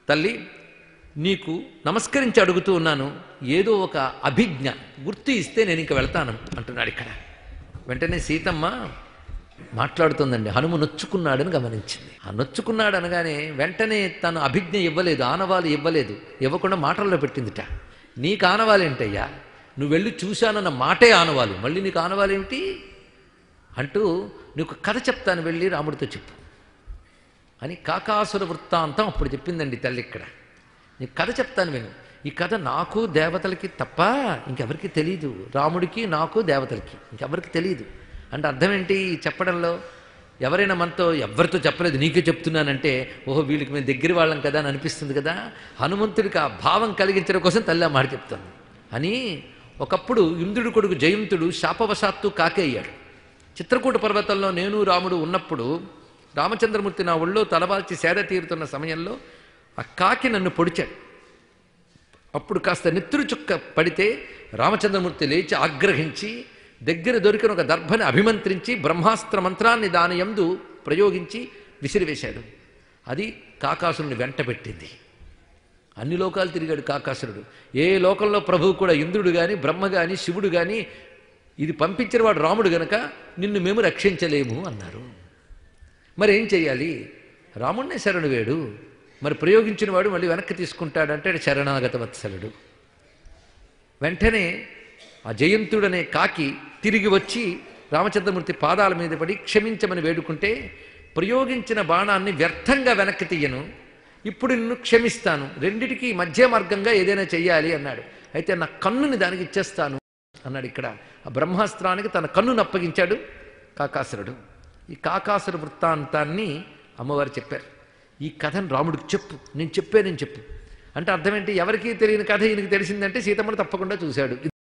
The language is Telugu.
తల్లి నీకు నమస్కరించి అడుగుతూ ఉన్నాను ఏదో ఒక అభిజ్ఞ గుర్తు ఇస్తే నేను ఇంక వెళ్తాను అంటున్నాడు ఇక్కడ వెంటనే సీతమ్మ మాట్లాడుతుందండి హనుమ నొచ్చుకున్నాడని గమనించింది ఆ నొచ్చుకున్నాడు అనగానే వెంటనే తను అభిజ్ఞ ఇవ్వలేదు ఆనవాలు ఇవ్వలేదు ఇవ్వకుండా మాటల్లో పెట్టిందిట నీకు ఆనవాలు ఏంటయ్యా నువ్వు వెళ్ళి చూశానన్న మాటే ఆనవాలు మళ్ళీ నీకు ఆనవాలు ఏమిటి అంటూ నీకు కథ చెప్తాను వెళ్ళి రాముడితో చెప్పు అని కాకాసుర వృత్తాంతం అప్పుడు చెప్పిందండి తల్లి ఇక్కడ నీకు కథ చెప్తాను విను ఈ కథ నాకు దేవతలకి తప్ప ఇంకెవరికి తెలియదు రాముడికి నాకు దేవతలకి ఇంకెవరికి తెలియదు అంటే అర్థం ఏంటి ఈ చెప్పడంలో ఎవరైనా మనతో ఎవరితో చెప్పలేదు నీకే చెప్తున్నానంటే ఓహో వీళ్ళకి మేము దగ్గర వాళ్ళం కదా అని అనిపిస్తుంది కదా హనుమంతుడికి ఆ భావం కలిగించడం కోసం తల్లి ఆ మాట చెప్తాను అని ఒకప్పుడు ఇంద్రుడి కొడుకు జయంతుడు శాపవశాత్తు కాకే అయ్యాడు చిత్రకూట పర్వతంలో నేను రాముడు ఉన్నప్పుడు రామచంద్రమూర్తి నా ఒళ్ళో తలవాల్చి సేద తీరుతున్న సమయంలో ఆ కాకి నన్ను పొడిచాడు అప్పుడు కాస్త నెత్తురు చుక్క పడితే రామచంద్రమూర్తి లేచి ఆగ్రహించి దగ్గర దొరికిన ఒక దర్భని అభిమంత్రించి బ్రహ్మాస్త్ర మంత్రాన్ని దాని యందు ప్రయోగించి విసిరివేశాడు అది కాకాసురుని వెంట పెట్టింది అన్ని లోకాలు తిరిగాడు కాకాసురుడు ఏ లోకంలో ప్రభువు కూడా ఇంద్రుడు కానీ బ్రహ్మ కానీ శివుడు కానీ ఇది పంపించిన వాడు రాముడు గనక నిన్ను మేము రక్షించలేము అన్నారు మరి ఏం చెయ్యాలి రాముడినే శరణు వేడు మరి ప్రయోగించిన వాడు మళ్ళీ వెనక్కి తీసుకుంటాడంటే శరణాగత వత్సలుడు వెంటనే ఆ జయంతుడనే కాకి తిరిగి వచ్చి రామచంద్రమూర్తి పాదాల మీద పడి క్షమించమని వేడుకుంటే ప్రయోగించిన బాణాన్ని వ్యర్థంగా వెనక్కి తీయను ఇప్పుడు నిన్ను క్షమిస్తాను రెండిటికి మధ్య మార్గంగా ఏదైనా చెయ్యాలి అన్నాడు అయితే నా కన్నుని దానికి ఇచ్చేస్తాను అన్నాడు ఇక్కడ ఆ బ్రహ్మాస్త్రానికి తన కన్నును అప్పగించాడు కాకాసురుడు ఈ కాకాసుర వృత్తాంతాన్ని అమ్మవారు చెప్పారు ఈ కథను రాముడికి చెప్పు నేను చెప్పానని చెప్పు అంటే అర్థం ఏంటి ఎవరికీ తెలియని కథ ఈయనకి తెలిసిందంటే సీతమ్మను తప్పకుండా చూశాడు